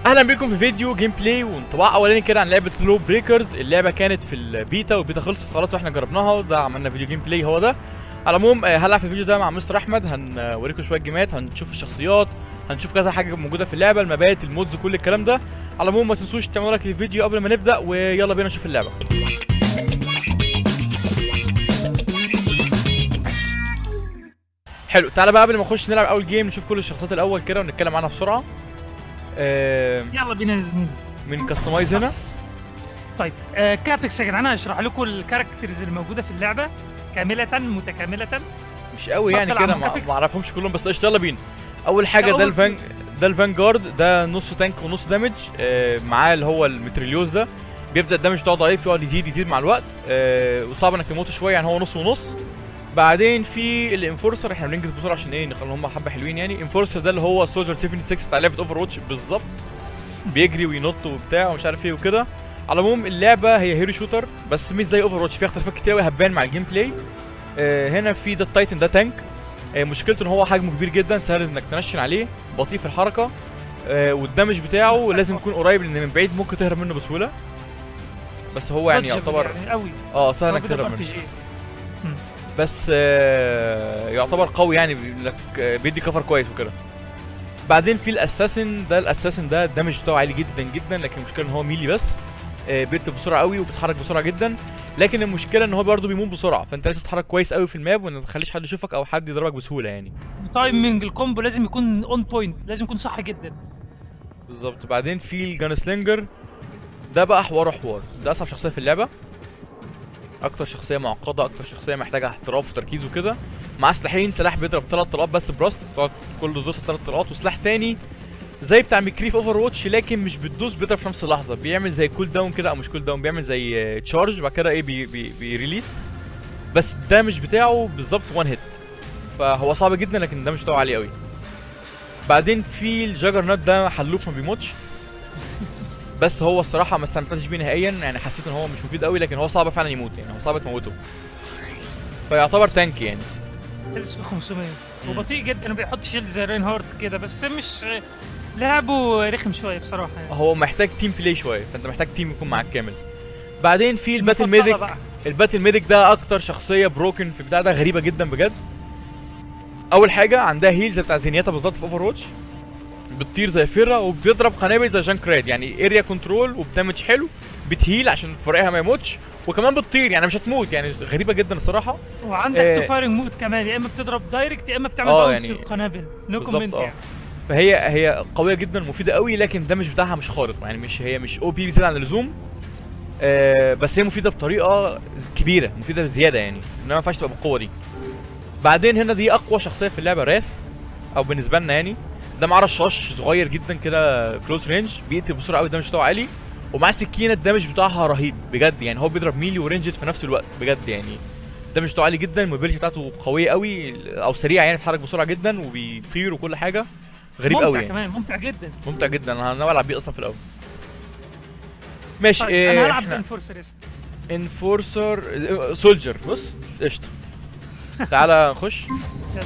اهلا بيكم في فيديو جيم بلاي وانطباع اولاني كده عن لعبه لو بريكرز اللعبه كانت في البيتا والبيتا خلصت خلاص واحنا جربناها وده عملنا فيديو جيم بلاي هو ده على العموم آه، هلعب في الفيديو ده مع مستر احمد هنوريكم شويه جيمات هنشوف الشخصيات هنشوف كذا حاجه موجوده في اللعبه المبات المودز كل الكلام ده على العموم ما تنسوش تعملوا لايك للفيديو قبل ما نبدا ويلا بينا نشوف اللعبه حلو تعالى بقى قبل ما نخش نلعب اول جيم نشوف كل الشخصيات الاول كده ونتكلم عنها بسرعه آه، يلا بينا يا زميلي من كاستمايز هنا طيب آه كابكس يا جدعان هشرح لكم الكاركترز اللي موجوده في اللعبه كامله متكامله مش قوي يعني اتفضل كده يا عم ما كابكس. ما اعرفهمش كلهم بس قشطه يلا بينا اول حاجه ده أول- الفان ده الفانجارد ده نص تانك ونص دامج آه معاه اللي هو المتريليوز ده بيبدا الدمج بتاعه ضعيف يقعد يزيد يزيد مع الوقت آه وصعب انك تموت شويه يعني هو نص ونص بعدين في الانفورسر احنا بننجز بسرعه عشان ايه نخلي هم حبه حلوين يعني انفورسر ده اللي هو سولجر 76 بتاع لعبه اوفر واتش بالظبط بيجري وينط وبتاع ومش عارف ايه وكده على العموم اللعبه هي هيرو شوتر بس مش زي اوفر واتش فيها اختلافات كتير قوي هتبان مع الجيم بلاي آه هنا في ده التايتن ده تانك آه مشكلته ان هو حجمه كبير جدا سهل انك تنشن عليه بطيء في الحركه آه والدمج بتاعه لازم يكون قريب لان من بعيد ممكن تهرب منه بسهوله بس هو يعني Dodgeable يعتبر يعني قوي اه سهل هو انك بيضرب تهرب ار بي منه جي بس آه يعتبر قوي يعني بيقول لك آه بيدي كفر كويس وكده بعدين في الاساسن ده الاساسن ده الدمج بتاعه عالي جدا جدا لكن المشكله ان هو ميلي بس آه بيقتل بسرعه قوي وبيتحرك بسرعه جدا لكن المشكله ان هو برضه بيموت بسرعه فانت لازم تتحرك كويس قوي في الماب وما تخليش حد يشوفك او حد يضربك بسهوله يعني تايمنج الكومبو لازم يكون اون بوينت لازم يكون صح جدا بالظبط بعدين في الجان سلينجر ده بقى حوار حوار ده اصعب شخصيه في اللعبه اكتر شخصيه معقده اكتر شخصيه محتاجه احتراف وتركيز وكده معاه سلاحين سلاح بيضرب ثلاث طلقات بس براست تقعد كل دوس ثلاث طلقات وسلاح تاني زي بتاع ميكري في اوفر واتش لكن مش بتدوس بيضرب في نفس اللحظه بيعمل زي كول داون كده او مش كول داون بيعمل زي تشارج بعد كده ايه بي بي بيريليس بس الدامج بتاعه بالظبط وان هيت فهو صعب جدا لكن الدامج بتاعه عالي قوي بعدين في الجاجر نوت ده حلوف ما بيموتش بس هو الصراحه ما استمتعتش بيه نهائيا يعني حسيت ان هو مش مفيد قوي لكن هو صعب فعلا يموت يعني هو صعب تموته فيعتبر تانك يعني هيلث 500 وبطيء جدا ما بيحط شيلد زي رين هارت كده بس مش لعبه رخم شويه بصراحه يعني هو محتاج تيم بلاي شويه فانت محتاج تيم يكون معاك كامل بعدين في الباتل المفضلة ميديك بقى. الباتل ميديك ده اكتر شخصيه بروكن في بتاع ده غريبه جدا بجد اول حاجه عندها هيلز بتاع زينياتا بالظبط في اوفر واتش بتطير زي فيرا وبتضرب قنابل زي جان كراد يعني اريا كنترول وبدمج حلو بتهيل عشان فريقها ما يموتش وكمان بتطير يعني مش هتموت يعني غريبه جدا الصراحه وعندك آه. تو فايرنج مود كمان يا اما بتضرب دايركت يا اما بتعمل آه، باونس يعني القنابل نو بالظبط، كومنت آه. يعني فهي هي قويه جدا مفيده قوي لكن الدمج بتاعها مش خارق يعني مش هي مش او بي زياده عن اللزوم آه بس هي مفيده بطريقه كبيره مفيده بزياده يعني انما ما ينفعش تبقى بالقوه دي بعدين هنا دي اقوى شخصيه في اللعبه راث او بالنسبه لنا يعني ده معاه رشاش صغير جدا كده كلوز رينج بيقتل بسرعه قوي الدمج بتاعه عالي ومعاه سكينه الدمج بتاعها رهيب بجد يعني هو بيضرب ميلي ورينجز في نفس الوقت بجد يعني الدمج بتاعه عالي جدا الموبيلتي بتاعته قويه قوي او سريع يعني بيتحرك بسرعه جدا وبيطير وكل حاجه غريب ممتع قوي يعني. كمان ممتع جدا ممتع جدا انا ناوي العب بيه اصلا في الاول ماشي طيب إيه انا هلعب احنا بانفورسرست انفورسر سولجر بص قشطه تعالى نخش يلا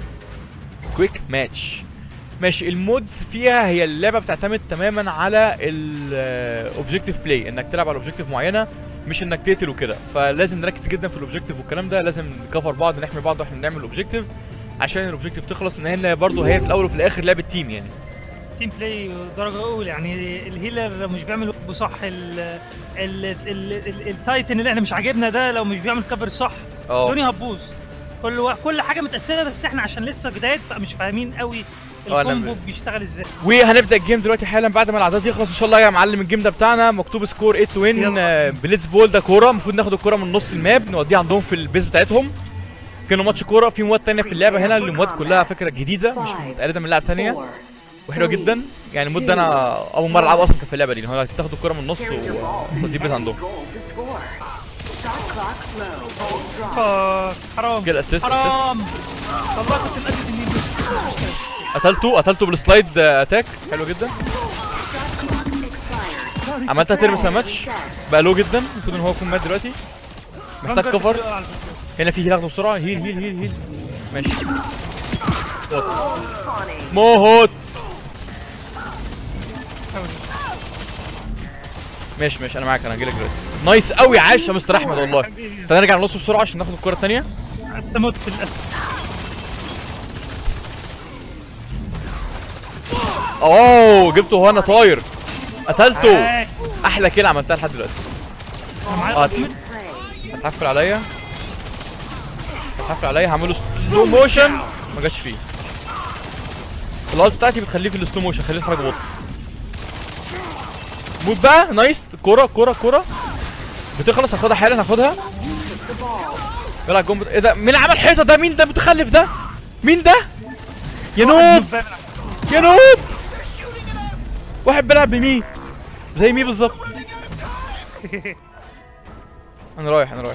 كويك ماتش ماشي المودز فيها هي اللعبه بتعتمد تماما على الاوبجيكتيف بلاي انك تلعب على اوبجيكتيف معينه مش انك تقتل وكده فلازم نركز جدا في الاوبجيكتيف والكلام ده لازم نكفر بعض نحمي بعض واحنا بنعمل الاوبجيكتيف عشان الاوبجيكتيف تخلص ان هي برضه هي في الاول وفي الاخر لعبه تيم يعني تيم بلاي درجه اولى يعني الهيلر مش بيعمل وجبه صح ال ال ال ال التايتن اللي احنا مش عاجبنا ده لو مش بيعمل كفر صح اه الدنيا هتبوظ كل وا- كل حاجه متقسمه بس احنا عشان لسه جداد فمش فاهمين قوي آه، أنا الكومبو ب- بيشتغل ازاي وهنبدا الجيم دلوقتي حالا بعد ما العداد يخلص ان شاء الله يا معلم الجيم ده بتاعنا مكتوب سكور 8 تو وين يلا. بليتز بول ده كوره المفروض ناخد الكوره من نص الماب نوديها عندهم في البيز بتاعتهم كانوا ماتش كوره في مواد تانية في اللعبه هنا المواد كلها فكره جديده مش متقلده من لعبه تانية وحلوه جدا يعني مود ده انا اول مره العبه اصلا كان في اللعبه دي إن هو تاخدوا الكوره من النص وتوديه البيز عندهم آه، حرام كده اسيست حرام والله كنت مأدي النيل قتلته قتلته بالسلايد اتاك حلو جدا عملتها ترمس ماتش بقى لو جدا المفروض ان هو يكون مات دلوقتي محتاج كفر هنا في هيل اخده بسرعه هيل هيل هيل هيل ماشي موت موت حاول ماشي ماشي انا معاك انا هجيلك دلوقتي نايس قوي عاش يا مستر احمد والله حبيبي تعالى نرجع نص بسرعه عشان ناخد الكره الثانيه لسه مت للاسف اوه جبته وانا طاير قتلته آه، احلى كيل عملتها لحد دلوقتي انا معايا آه، ultimate. هتحفل عليا هتحفل عليا هعمله سلو موشن ما جاتش فيه الالت بتاعتي بتخليه في السلو موشن خليه يتحرك ببطء موت بقى نايس كوره كوره كوره بتخلص هاخدها حالا هاخدها يلا الجون بت... ايه ده مين عمل حيطه ده مين ده متخلف ده مين ده يا نوب يا نوب واحد بيلعب بمين زي مين بالظبط انا رايح انا رايح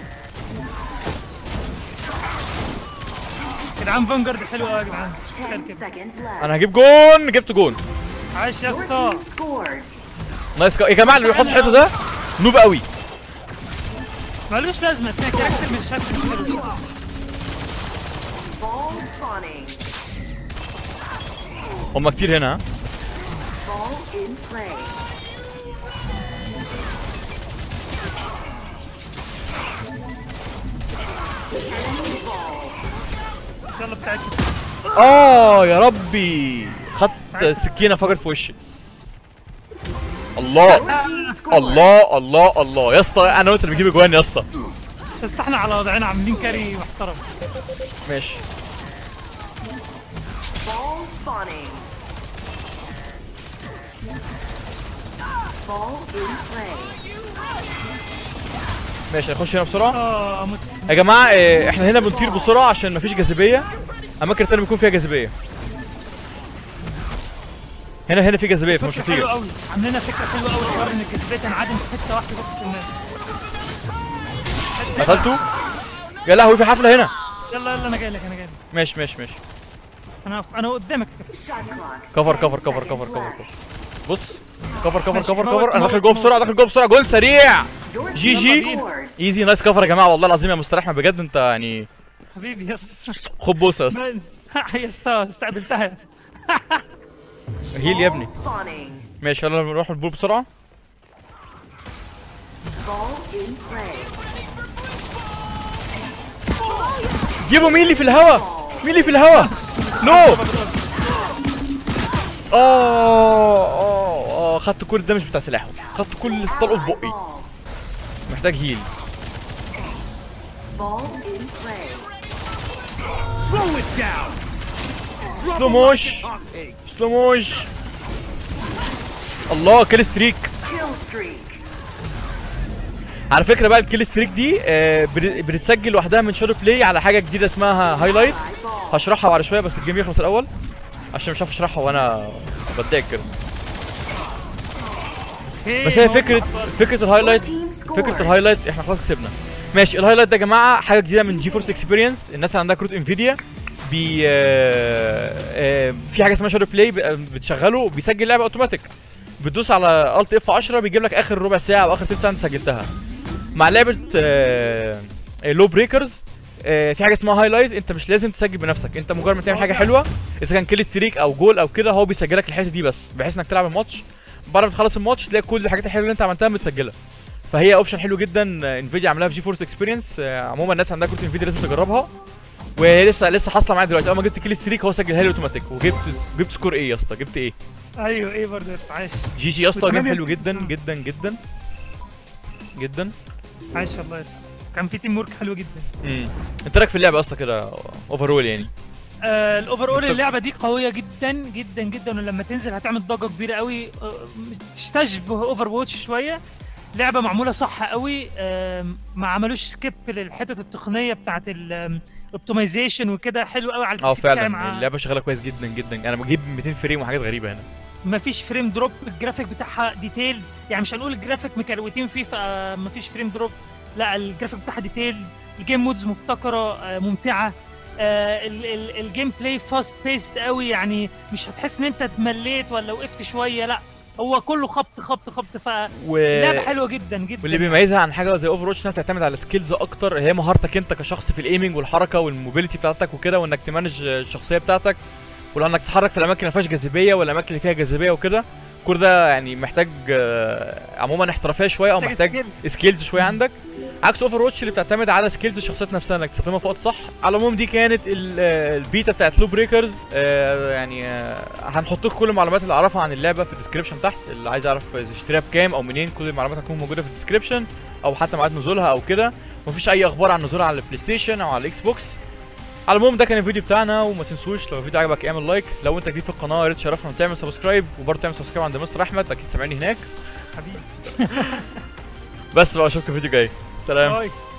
يا جدعان فانجارد حلو قوي يا جدعان شوف كده كده Seconds left. انا هجيب جون جبت جون عاش يا Your اسطى team scored. نايس كا- يا جماعه اللي بيحط حيطه ده نوب قوي ملوش لازمه بس الكاركتر مش شكل مش حلو بصراحة. Ball spawning. هم كتير هنا ها Ball in play. Enemy ball. يلا بتاعتي اه يا ربي خدت سكينه فجر في وشي الله Team scored. الله الله الله يا اسطى انا وانت اللي بجيب اجوان يا اسطى بس احنا على وضعنا عاملين كاري محترم ماشي Ball spawning. Ball in play. ماشي نخش هنا بسرعه اه مت... يا جماعه إيه، احنا هنا بنطير بسرعه عشان مفيش جاذبيه اماكن تانية بيكون فيها جاذبيه هنا هنا في جاذبيه فمش فكرة حلوة هتيجي قوي عاملينها فكرة حلوة قوي حوار ان الجاذبية تنعدم في حتة واحدة بس في الماب قتلته يا لهوي في حفله هنا يلا يلا انا جاي لك انا جاي لك ماشي ماشي ماشي انا انا قدامك Shot clock. كفر 10 كفر كفر seconds كفر كفر left. كفر بص كفر كفر ماشي، كفر موت، كفر انا موت، داخل جوه موت. بسرعه داخل جوه بسرعه جول سريع Your جي team جي. scored. ايزي نايس كفر يا جماعه والله العظيم يا مستر احمد بجد انت يعني حبيبي يا اسطى خد بوسه يا اسطى ما- يا اسطى استقبلتها يا اسطى هيل يا ابني Spawning. ماشي يلا نروح البول بسرعه Ball in play. جيبوا مين اللي في الهوا مين اللي في الهوا نو اه اه اه خدت كل الدمج بتاع سلاحه خدت كل اللي طلقه في Ally بقي ball. محتاج هيل Ball in play. سلو موش سلو موش الله كيل ستريك Kill streak. على فكره بقى الكيل ستريك دي آه، بن- بنتسجل لوحدها من شادو بلاي على حاجه جديده اسمها هايلايت High ball. هشرحها بعد شويه بس الجيم يخلص الاول عشان مش عارف اشرحها وانا بتضايق كده بس هي فكره فكره الهايلايت Team scored. فكره الهايلايت احنا خلاص كسبنا ماشي الهايلايت ده يا جماعه حاجه جديده من جي فورس اكسبيرينس الناس اللي عندها كروت انفيديا بي آه، آه، في حاجه اسمها شادو بلاي بتشغله بيسجل لعبه اوتوماتيك بتدوس على الت اف 10 بيجيب لك اخر ربع ساعه او اخر تلت ساعه انت سجلتها مع لعبه لو بريكرز في حاجه اسمها هايلايت انت مش لازم تسجل بنفسك انت مجرد ما تعمل حاجه حلوه اذا كان كيل ستريك او جول او كده هو بيسجلك الحته دي بس بحيث انك تلعب الماتش بعد ما تخلص الماتش تلاقي كل الحاجات الحلوه اللي انت عملتها متسجله فهي اوبشن حلو جدا انفيديا عاملاها في جي فورس اكسبيرينس عموما الناس عندها كروت انفيديا لازم تجربها ولسه لسه حاصله معايا دلوقتي اول ما جبت كيل ستريك هو سجلها لي اوتوماتيك وجبت جبت سكور ايه يا اسطى جبت ايه ايوه ايه برضه يا اسطى عاش جي جي يا اسطى جيم وتمانية. حلو جدا جدا جدا جدا عاش والله يا اسطى كان في تيم ورك حلو جدا امم انت رايك في اللعبه يا اسطى كده اوفرول يعني آه الاوفر اول متفق. اللعبه دي قويه جدا جدا جدا ولما تنزل هتعمل ضجه كبيره قوي آه تشتبه اوفر واتش شويه لعبه معموله صح قوي آه ما عملوش سكيب للحته التقنيه بتاعت الاوبتمايزيشن وكده حلو قوي على اه البي سي بتاعي فعلا مع اللعبه شغاله كويس جدا جدا انا بجيب 200 فريم وحاجات غريبه هنا ما فيش فريم دروب الجرافيك بتاعها ديتيل يعني مش هنقول الجرافيك مكروتين فيه فما فيش فريم دروب لا الجرافيك بتاعها ديتيل الجيم مودز مبتكره آه، ممتعه آه، ال- ال- الجيم بلاي فاست بيست قوي يعني مش هتحس ان انت اتمليت ولا وقفت شويه لا هو كله خبط خبط خبط فلعبه و... حلوه جدا جدا واللي بيميزها عن حاجه زي اوفر واتش انها بتعتمد على سكيلز اكتر هي مهارتك انت كشخص في الايمنج والحركه والموبيليتي بتاعتك وكده وانك تمانج الشخصيه بتاعتك ولو انك تتحرك في الاماكن اللي ما فيهاش جاذبيه والاماكن اللي فيها جاذبيه وكده الكور ده يعني محتاج آه، عموما احترافيه شويه او محتاج محتاج سكيلز شويه عندك عكس اوفر واتش اللي بتعتمد على سكيلز الشخصيات نفسها انك تستخدمها في وقت صح على العموم دي كانت ال- آه، البيتا بتاعت لو بريكرز يعني آه، هنحط لكم كل المعلومات اللي اعرفها عن اللعبه في الديسكربشن تحت اللي عايز يعرف يشتريها بكام او منين كل المعلومات هتكون موجوده في الديسكربشن او حتى ميعاد نزولها او كده مفيش اي اخبار عن نزولها على البلاي ستيشن او على الاكس بوكس على العموم ده كان الفيديو بتاعنا وما تنسوش لو الفيديو عجبك اعمل لايك لو انت جديد في القناه يا ريت تشرفنا وتعمل سبسكرايب وبرضه تعمل سبسكرايب عند مستر احمد اكيد سامعني هناك حبيبي بس بقى اشوفكم في الفيديو جاي سلام باي